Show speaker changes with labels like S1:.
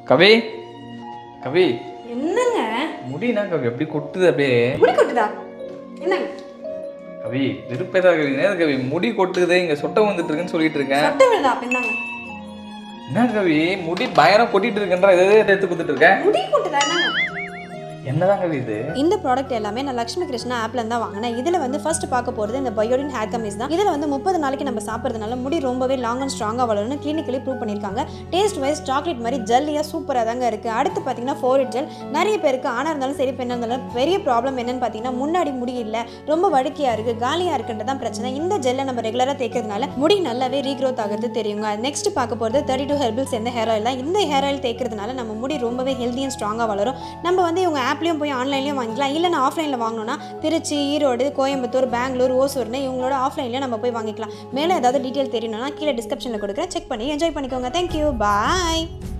S1: கவி கவி
S2: என்னங்க
S1: முடினா கவி எப்படி கொட்டுது அப்படியே
S2: முடி கொட்டுதா என்னங்க
S1: கவி வெறுப்பேதா கவி நேரு கவி முடி கொட்டுது இங்க சொட்டை வந்துட்டு இருக்குன்னு சொல்லிட்டு இருக்கேன்
S2: சொட்டை விழுதா அப்ப என்னங்க
S1: என்ன கவி முடி பயங்கரம் கொட்டிட்டு இருக்குன்ற எதை எடுத்து கொடுத்துட்டு இருக்க
S2: முடி கொட்டுதா என்னங்க
S1: என்னதான் கவி இது
S2: இந்த ப்ராடக்ட் எல்லாமே நான் லக்ஷ்மி கிருஷ்ணா ஆப்ல தான் வாங்கினேன் இதில் வந்து ஃபர்ஸ்ட் பார்க்க போகிறது இந்த பயோடின் ஹேர் கமிஸ் தான் இதில் வந்து முப்பது நாளைக்கு நம்ம சாப்பிட்றதுனால முடி ரொம்பவே லாங் அண்ட் ஸ்ட்ராங்காக வளரும்னு கிளினிக்கலி ப்ரூவ் பண்ணியிருக்காங்க டேஸ்ட் வைஸ் சாக்லேட் மாதிரி ஜல்லியாக சூப்பராக தாங்க இருக்குது அடுத்து பார்த்தீங்கன்னா ஃபோரிட் ஜெல் நிறைய பேருக்கு ஆணாக இருந்தாலும் சரி பெண்ணாக இருந்தாலும் பெரிய ப்ராப்ளம் என்னன்னு பார்த்தீங்கன்னா முன்னாடி முடி இல்லை ரொம்ப வழுக்கியாக இருக்குது காலியாக இருக்குன்றது தான் பிரச்சனை இந்த ஜெல்லை நம்ம ரெகுலராக தேய்க்கிறதுனால முடி நல்லாவே ரீக்ரோத் ஆகிறது தெரியுங்க நெக்ஸ்ட் பார்க்க போகிறது தேர்ட்டி டூ ஹெர்பிள்ஸ் எந்த ஹேர் ஆயில் தான் இந்த ஹேர் ஆயில் தேய்க்கிறதுனால நம்ம முடி ரொம்பவே ஹெல்தி அண்ட் ஸ்ட்ராங்காக வளரும் நம்ம வந்து இவங்க ஆப்லேயும் போய் ஆன்லைன்லேயும் வாங்கிக்கலாம் இல்லை நான் ஆஃப்லைனில் வாங்கணும்னா திருச்சி ஈரோடு கோயம்புத்தூர் பெங்களூர் ஓசூர்னு இவங்களோட ஆஃப்லைன்லேயே நம்ம போய் வாங்கிக்கலாம் மேலே ஏதாவது டீட்டெயில் தெரியணும்னா கீழே டிஸ்கிரிப்ஷனில் கொடுக்குறேன் செக் பண்ணி என்ஜாய் பண்ணிக்கோங்க தேங்க்யூ பாய்